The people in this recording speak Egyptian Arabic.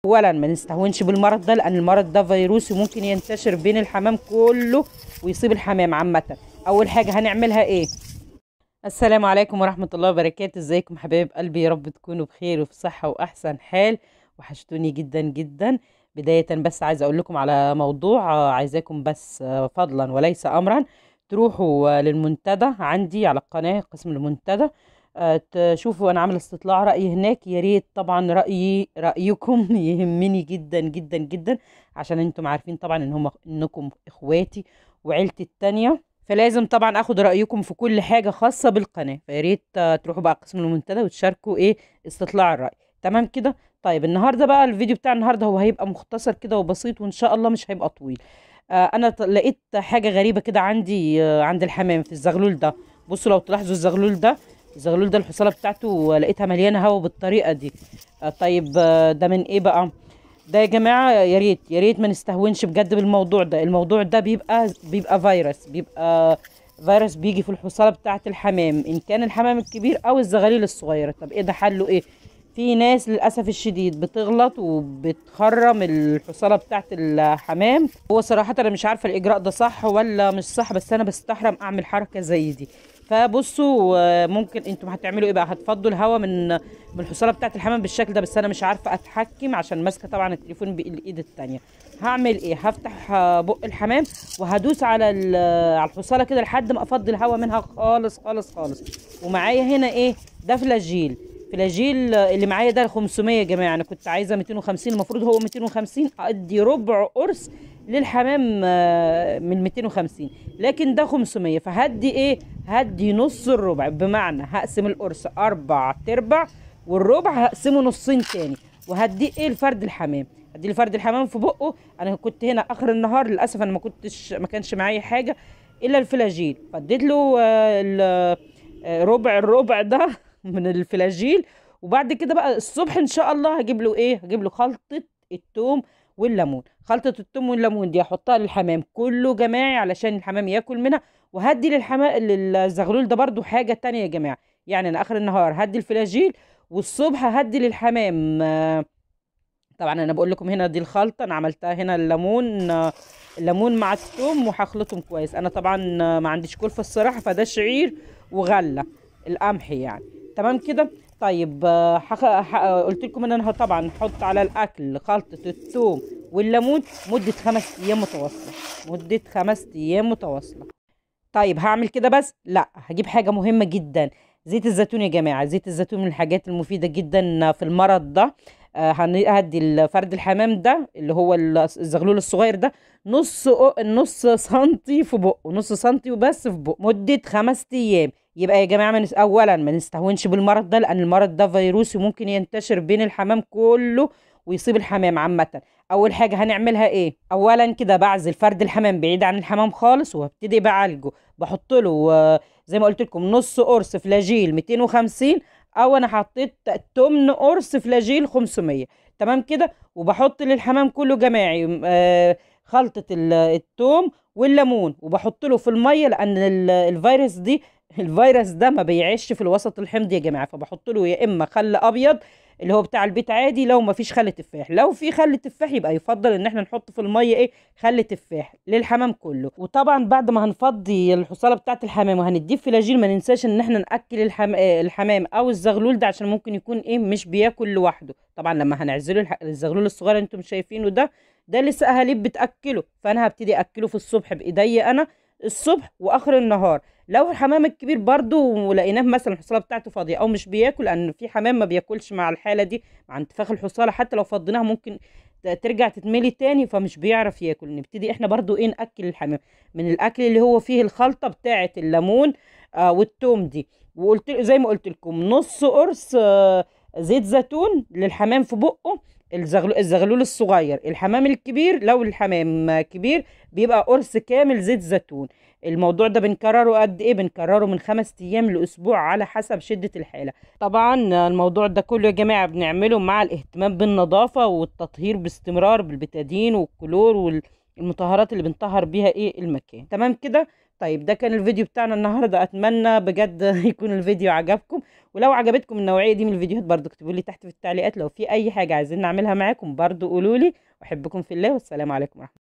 اولا ما نستهونش بالمرض ده لان المرض ده فيروسي ممكن ينتشر بين الحمام كله ويصيب الحمام عامه اول حاجه هنعملها ايه السلام عليكم ورحمه الله وبركاته ازيكم حبايب قلبي يا رب تكونوا بخير وفي صحه واحسن حال وحشتوني جدا جدا بدايه بس عايزه اقول لكم على موضوع آه، عايزاكم بس آه، فضلا وليس امرا تروحوا آه، للمنتدى عندي على القناه قسم المنتدى آه، تشوفوا انا عامله استطلاع راي هناك يا ريت طبعا رايي رايكم يهمني جدا جدا جدا عشان انتم عارفين طبعا ان هم انكم اخواتي وعيلتي التانية فلازم طبعا اخد رايكم في كل حاجه خاصه بالقناه فيا ريت آه، تروحوا بقى قسم المنتدى وتشاركوا ايه استطلاع الراي تمام كده طيب النهارده بقى الفيديو بتاع النهارده هو هيبقى مختصر كده وبسيط وان شاء الله مش هيبقى طويل آه انا ط- لقيت حاجه غريبه كده عندي آه عند الحمام في الزغلول ده بصوا لو تلاحظوا الزغلول ده الزغلول ده الحصاله بتاعته آه، لقيتها مليانه هوا بالطريقه دي آه طيب آه ده من ايه بقى ده يا جماعه يا ريت يا ريت ما نستهونش بجد بالموضوع ده الموضوع ده بيبقى بيبقى فيروس بيبقى فيروس بيجي في الحصاله بتاعه الحمام ان كان الحمام الكبير او الزغاليل الصغيره طب ايه ده حله ايه في ناس للاسف الشديد بتغلط وبتخرم الحصاله بتاعه الحمام هو صراحه انا مش عارفه الاجراء ده صح ولا مش صح بس انا بستحرم اعمل حركه زي دي فبصوا آه، ممكن انتم هتعملوا ايه بقى هتفضوا الهواء من من الحصاله بتاعه الحمام بالشكل ده بس انا مش عارفه اتحكم عشان ماسكه طبعا التليفون بالايد التانية هعمل ايه هفتح آه، بق الحمام وهدوس على ال- على الحصاله كده لحد ما افضي الهواء منها خالص خالص خالص ومعايا هنا ايه ده فلاجيل فلاجيل اللي معايا ده 500 يا جماعه انا كنت عايزه 250 المفروض هو 250 ادي ربع قرص للحمام آه، من 250 لكن ده 500 فهدي ايه هدي نص الربع بمعنى هقسم القرص اربع تربع والربع هقسمه نصين تاني وهدي ايه لفرد الحمام هدي لفرد الحمام في بقه انا كنت هنا اخر النهار للاسف انا ما كنتش ما كانش معايا حاجه الا الفلاجيل فاديت له آه، ال- آه، ربع الربع ده من الفلاجيل وبعد كده بقى الصبح ان شاء الله هجيب له ايه هجيب له خلطه التوم والليمون خلطه التوم والليمون دي هحطها للحمام كله جماعي علشان الحمام ياكل منها وهدي للحمام للزغلول ده برضو حاجه تانية يا جماعه يعني انا اخر النهار هدي الفلاجيل والصبح هدي للحمام آه، طبعا انا بقول لكم هنا دي الخلطه انا عملتها هنا الليمون آه، الليمون مع الثوم وهخلطهم كويس انا طبعا آه، ما عنديش كلفه الصراحه فده شعير وغله القمح يعني تمام كده طيب آه، حخ... ح... قلت لكم ان انا طبعا هحط على الاكل خلطه الثوم والليمون مده خمس ايام متواصله مده خمس ايام متواصله طيب هعمل كده بس لا هجيب حاجه مهمه جدا زيت الزيتون يا جماعه زيت الزيتون من الحاجات المفيده جدا في المرض ده آه، هن- هدي فرد الحمام ده اللي هو ال- الزغلول الصغير ده نص أو- نص سنتي في بقه نص سنتي وبس في بقه مده خمس ايام يبقى يا جماعه من اولا ما نستهونش بالمرض ده لان المرض ده فيروسي ممكن ينتشر بين الحمام كله ويصيب الحمام عامه اول حاجه هنعملها ايه اولا كده بعزل فرد الحمام بعيد عن الحمام خالص وابتدي بعالجه بحط له آه، زي ما قلت لكم نص قرص فلاجيل 250 او انا حطيت تمن قرص فلاجيل 500 تمام كده وبحط للحمام كله جماعي آه، خلطة ال- التوم والليمون وبحط له في المية لان ال- الفيروس دي الفيروس ده ما بيعيش في الوسط الحمضي يا جماعة فبحط له يا اما خل ابيض اللي هو بتاع البيت عادي لو ما فيش خل تفاح لو في خل تفاح يبقى يفضل ان احنا نحط في الميه ايه خل تفاح للحمام كله وطبعا بعد ما هنفضي الحصاله بتاعه الحمام وهنديه فلاجيل ما ننساش ان احنا ناكل الحم... آه، الحمام او الزغلول ده عشان ممكن يكون ايه مش بياكل لوحده طبعا لما هنعزله الح... الزغلول الصغير اللي انتم شايفينه ده ده لسه اهاليب بتاكله فانا هبتدي اكله في الصبح بايديا انا الصبح واخر النهار لو الحمام الكبير برضو لقيناه مثلا الحصاله بتاعته فاضيه او مش بياكل لان في حمام ما بياكلش مع الحاله دي مع انتفاخ الحصاله حتى لو فضيناها ممكن ت- ترجع تتملي تاني فمش بيعرف ياكل نبتدي احنا برضو ايه ناكل الحمام من الاكل اللي هو فيه الخلطه بتاعه الليمون آه والثوم دي وقلت زي ما قلت لكم نص قرص آه زيت زيتون للحمام في بقه الزغلول, الزغلول الصغير الحمام الكبير لو الحمام آه، كبير بيبقى قرص كامل زيت زيتون الموضوع ده بنكرره قد ايه بنكرره من خمس ايام لاسبوع على حسب شدة الحالة طبعا الموضوع ده كله يا جماعة بنعمله مع الاهتمام بالنظافة والتطهير باستمرار بالبتادين والكلور والمطهرات اللي بنطهر بيها ايه المكان تمام كده طيب ده كان الفيديو بتاعنا النهارده اتمنى بجد يكون الفيديو عجبكم ولو عجبتكم النوعيه دي من الفيديوهات برضو اكتبوا لي تحت في التعليقات لو في اي حاجه عايزين نعملها معاكم برضو قولوا لي احبكم في الله والسلام عليكم ورحمه